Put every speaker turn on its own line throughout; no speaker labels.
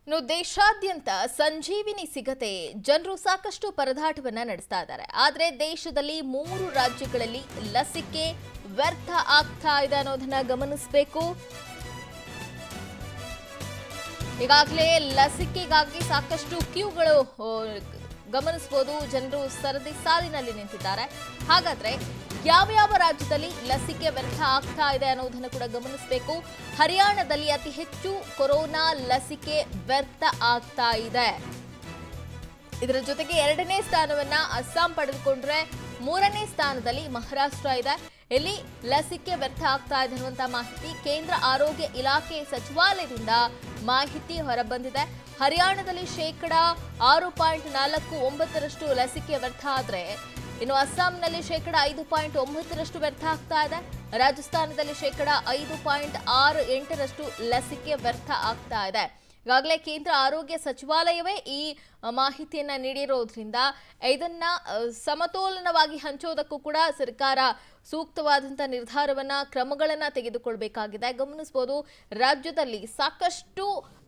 ಇನ್ನು ದೇಶಾದ್ಯಂತ ಸಂಜೀವಿನಿ ಸಿಗದೆ ಜನರು ಸಾಕಷ್ಟು ಪರದಾಟವನ್ನ ನಡೆಸ್ತಾ ಇದ್ದಾರೆ ಆದರೆ ದೇಶದಲ್ಲಿ ಮೂರು ರಾಜ್ಯಗಳಲ್ಲಿ ಲಸಿಕೆ ವ್ಯರ್ಥ ಆಗ್ತಾ ಇದೆ ಅನ್ನೋದನ್ನ ಗಮನಿಸಬೇಕು ಈಗಾಗಲೇ ಲಸಿಕೆಗಾಗಿ ಸಾಕಷ್ಟು ಕ್ಯೂಗಳು ಆ, ಗಮನಿಸಬಹುದು ಜನರು ಸರದಿ ಸಾಲಿನಲ್ಲಿ ನಿಂತಿದ್ದಾರೆ ಹಾಗಾದ್ರೆ ಯಾವ ಯಾವ ರಾಜ್ಯದಲ್ಲಿ ಲಸಿಕೆ ವ್ಯರ್ಥ ಆಗ್ತಾ ಇದೆ ಅನ್ನೋದನ್ನು ಕೂಡ ಗಮನಿಸಬೇಕು ಹರಿಯಾಣದಲ್ಲಿ ಅತಿ ಹೆಚ್ಚು ಕೊರೋನಾ ಲಸಿಕೆ ವ್ಯರ್ಥ ಆಗ್ತಾ ಇದೆ ಇದರ ಜೊತೆಗೆ ಎರಡನೇ ಸ್ಥಾನವನ್ನ ಅಸ್ಸಾಂ ಪಡೆದುಕೊಂಡ್ರೆ ಮೂರನೇ ಸ್ಥಾನದಲ್ಲಿ ಮಹಾರಾಷ್ಟ್ರ ಇದೆ ಇಲ್ಲಿ ಲಸಿಕೆ ವ್ಯರ್ಥ ಆಗ್ತಾ ಇದೆ ಅನ್ನುವಂತ ಮಾಹಿತಿ ಕೇಂದ್ರ ಆರೋಗ್ಯ ಇಲಾಖೆ ಸಚಿವಾಲಯದಿಂದ ಮಾಹಿತಿ ಹೊರಬಂದಿದೆ ಹರಿಯಾಣದಲ್ಲಿ ಶೇಕಡ ಆರು ಪಾಯಿಂಟ್ ನಾಲ್ಕು ಒಂಬತ್ತರಷ್ಟು ಲಸಿಕೆ ವ್ಯರ್ಥ ಆದ್ರೆ ಇನ್ನು ಅಸ್ಸಾಂನಲ್ಲಿ ಶೇಕಡ ಐದು ಪಾಯಿಂಟ್ ಒಂಬತ್ತರಷ್ಟು ವ್ಯರ್ಥ ಆಗ್ತಾ ಇದೆ ರಾಜಸ್ಥಾನದಲ್ಲಿ ಶೇಕಡ ಐದು ಪಾಯಿಂಟ್ ಆರು ಎಂಟರಷ್ಟು ಲಸಿಕೆ ವ್ಯರ್ಥ ಆಗ್ತಾ ಇದೆ ಈಗಾಗಲೇ ಕೇಂದ್ರ ಆರೋಗ್ಯ ಸಚಿವಾಲಯವೇ ಈ ಅ, ಮಾಹಿತಿಯನ್ನ ನೀಡಿರೋದ್ರಿಂದ ಇದನ್ನ ಅ, ಸಮತೋಲನವಾಗಿ ಹಂಚೋದಕ್ಕೂ ಕೂಡ ಸರ್ಕಾರ ಸೂಕ್ತವಾದಂಥ ನಿರ್ಧಾರವನ್ನ ಕ್ರಮಗಳನ್ನ ತೆಗೆದುಕೊಳ್ಬೇಕಾಗಿದೆ ಗಮನಿಸಬಹುದು ರಾಜ್ಯದಲ್ಲಿ ಸಾಕಷ್ಟು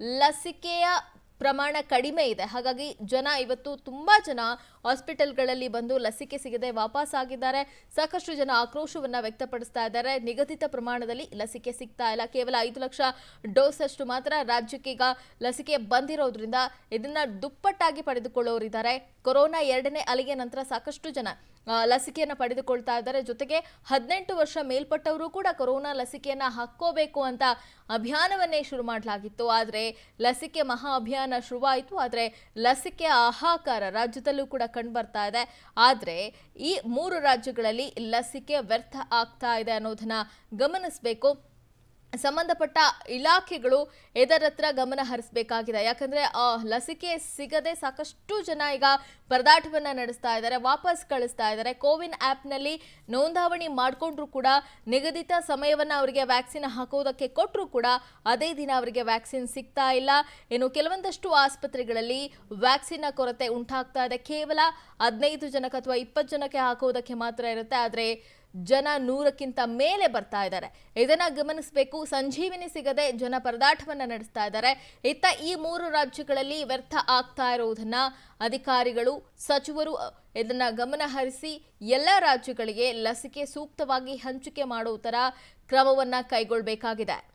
ಲಸಿಕೆಯ ಪ್ರಮಾಣ ಕಡಿಮೆ ಇದೆ ಹಾಗಾಗಿ ಜನ ಇವತ್ತು ತುಂಬಾ ಜನ ಹಾಸ್ಪಿಟಲ್ಗಳಲ್ಲಿ ಬಂದು ಲಸಿಕೆ ಸಿಗದೆ ವಾಪಸ್ ಆಗಿದ್ದಾರೆ ಸಾಕಷ್ಟು ಜನ ಆಕ್ರೋಶವನ್ನ ವ್ಯಕ್ತಪಡಿಸ್ತಾ ಇದ್ದಾರೆ ನಿಗದಿತ ಪ್ರಮಾಣದಲ್ಲಿ ಲಸಿಕೆ ಸಿಗ್ತಾ ಇಲ್ಲ ಕೇವಲ ಐದು ಲಕ್ಷ ಡೋಸ್ ಅಷ್ಟು ಮಾತ್ರ ರಾಜ್ಯಕ್ಕೆ ಈಗ ಲಸಿಕೆ ಬಂದಿರೋದ್ರಿಂದ ಇದನ್ನ ದುಪ್ಪಟ್ಟಾಗಿ ಪಡೆದುಕೊಳ್ಳೋರಿದ್ದಾರೆ ಕೊರೋನಾ ಎರಡನೇ ಅಲೆಗೆ ನಂತರ ಸಾಕಷ್ಟು ಜನ ಆ, ಲಸಿಕೆಯನ್ನ ಪಡೆದುಕೊಳ್ತಾ ಇದ್ದಾರೆ ಜೊತೆಗೆ ಹದಿನೆಂಟು ವರ್ಷ ಮೇಲ್ಪಟ್ಟವರು ಕೂಡ ಕೊರೋನಾ ಲಸಿಕೆಯನ್ನ ಹಾಕೋಬೇಕು ಅಂತ ಅಭಿಯಾನವನ್ನೇ ಶುರು ಮಾಡಲಾಗಿತ್ತು ಆದರೆ ಲಸಿಕೆ ಮಹಾ ಅಭಿಯಾನ ಶುರುವಾಯಿತು ಆದರೆ ಲಸಿಕೆಯ ಹಾಹಾಕಾರ ರಾಜ್ಯದಲ್ಲೂ ಕೂಡ ಕಂಡು ಬರ್ತಾ ಇದೆ ಆದರೆ ಈ ಮೂರು ರಾಜ್ಯಗಳಲ್ಲಿ ಲಸಿಕೆ ವ್ಯರ್ಥ ಆಗ್ತಾ ಇದೆ ಅನ್ನೋದನ್ನ ಗಮನಿಸಬೇಕು ಸಂಬಂಧಪಟ್ಟ ಇಲಾಖೆಗಳು ಇದರ ಹತ್ರ ಗಮನ ಹರಿಸಬೇಕಾಗಿದೆ ಯಾಕಂದ್ರೆ ಆ ಲಸಿಕೆ ಸಿಗದೆ ಸಾಕಷ್ಟು ಜನ ಈಗ ಪರದಾಟವನ್ನ ನಡೆಸ್ತಾ ಇದ್ದಾರೆ ವಾಪಸ್ ಕಳಿಸ್ತಾ ಇದ್ದಾರೆ ಕೋವಿನ್ ಆ್ಯಪ್ನಲ್ಲಿ ನೋಂದಾವಣಿ ಮಾಡಿಕೊಂಡ್ರು ಕೂಡ ನಿಗದಿತ ಸಮಯವನ್ನ ಅವರಿಗೆ ವ್ಯಾಕ್ಸಿನ್ ಹಾಕೋದಕ್ಕೆ ಕೊಟ್ಟರು ಕೂಡ ಅದೇ ದಿನ ಅವರಿಗೆ ವ್ಯಾಕ್ಸಿನ್ ಸಿಗ್ತಾ ಇಲ್ಲ ಇನ್ನು ಕೆಲವೊಂದಷ್ಟು ಆಸ್ಪತ್ರೆಗಳಲ್ಲಿ ವ್ಯಾಕ್ಸಿನ್ ಕೊರತೆ ಉಂಟಾಗ್ತಾ ಇದೆ ಕೇವಲ ಹದಿನೈದು ಜನಕ್ಕೆ ಅಥವಾ ಇಪ್ಪತ್ತು ಜನಕ್ಕೆ ಹಾಕೋದಕ್ಕೆ ಮಾತ್ರ ಇರುತ್ತೆ ಆದರೆ ಜನ ನೂರಕ್ಕಿಂತ ಮೇಲೆ ಬರ್ತಾ ಇದ್ದಾರೆ ಇದನ್ನ ಗಮನಿಸಬೇಕು ಸಂಜೀವಿನಿ ಸಿಗದೆ ಜನ ಪರದಾಟವನ್ನ ನಡೆಸ್ತಾ ಇದ್ದಾರೆ ಇತ್ತ ಈ ಮೂರು ರಾಜ್ಯಗಳಲ್ಲಿ ವ್ಯರ್ಥ ಆಗ್ತಾ ಇರುವುದನ್ನ ಅಧಿಕಾರಿಗಳು ಸಚಿವರು ಅ, ಇದನ್ನ ಗಮನ ಹರಿಸಿ ಎಲ್ಲ ರಾಜ್ಯಗಳಿಗೆ ಲಸಿಕೆ ಸೂಕ್ತವಾಗಿ ಹಂಚಿಕೆ ಮಾಡೋ ತರ ಕ್ರಮವನ್ನ ಕೈಗೊಳ್ಳಬೇಕಾಗಿದೆ